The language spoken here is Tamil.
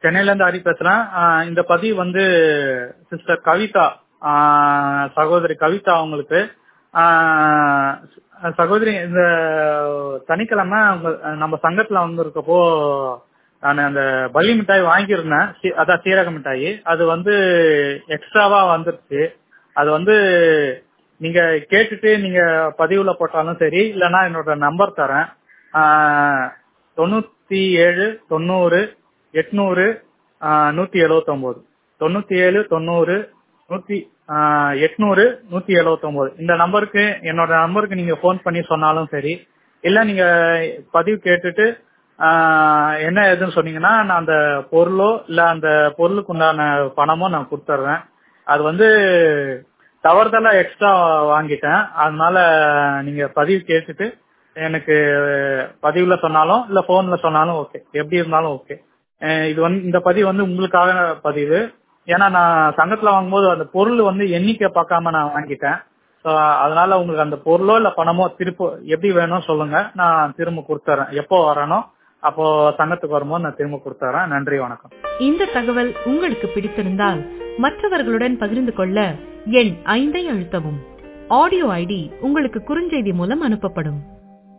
சென்னையில இருந்து ஹரி பேசுறேன் ஆஹ் இந்த பதிவு வந்து சிஸ்டர் கவிதா ஆஹ் சகோதரி கவிதா அவங்களுக்கு ஆஹ் சகோதரி இந்த சனிக்கிழமை உங்க- நம்ம சங்கத்துல வந்திருக்கப்போ நான் அந்த பள்ளி மிட்டாய் வாங்கியிருந்தேன் சி- அதான் சீரக மிட்டாய் அது வந்து எக்ஸ்ட்ராவா வந்துருச்சு அது வந்து நீங்க கேட்டுட்டு நீங்க பதிவுல போட்டாலும் சரி இல்லைன்னா என்னோட நம்பர் தரேன் ஆஹ் தொண்ணூத்தி ஏழு தொண்ணூறு எட்நூறு ஆஹ் நூத்தி எழுவத்தி ஒன்பது தொண்ணூத்தி ஏழு தொண்ணூறு நூத்தி ஆஹ் எட்நூறு நூத்தி எழுவத்தி ஒன்பது இந்த நம்பருக்கு என்னோட நம்பருக்கு நீங்க ஃபோன் பண்ணி சொன்னாலும் சரி இல்ல நீங்க பதிவு கேட்டுட்டு ஆஹ் என்ன ஏதுன்னு சொன்னீங்கன்னா நான் அந்த பொருளோ இல்ல அந்த பொருளுக்கு உண்டான பணமோ நான் கொடுத்துட்றேன் அது வந்து தவறுதலா எக்ஸ்ட்ரா வாங்கிட்டேன் அதனால நீங்க பதிவு கேட்டுட்டு எனக்கு பதிவுல சொன்னாலும் இல்ல போன்ல சொன்னாலும் ஓகே எப்படி இருந்தாலும் ஓகே இது வந்து இந்த பதிவு வந்து உங்களுக்காக பதிவு ஏன்னா நான் சங்கத்துல வாங்கும்போது அந்த பொருள் வந்து எண்ணிக்கை பார்க்காம நான் வாங்கிட்டேன் ஸோ அதனால உங்களுக்கு அந்த பொருளோ இல்ல பணமோ திரும்ப எப்படி வேணும் சொல்லுங்க நான் திரும்ப கொடுத்துறேன் எப்போ வரணும் அப்போ சங்கத்துக்கு வரும்போது நான் திரும்ப கொடுத்துறேன் நன்றி வணக்கம் இந்த தகவல் உங்களுக்கு பிடித்திருந்தால் மற்றவர்களுடன் பகிர்ந்து கொள்ள எண் ஐந்தை அழுத்தவும் ஆடியோ ஐடி உங்களுக்கு குறுஞ்செய்தி மூலம் அனுப்பப்படும்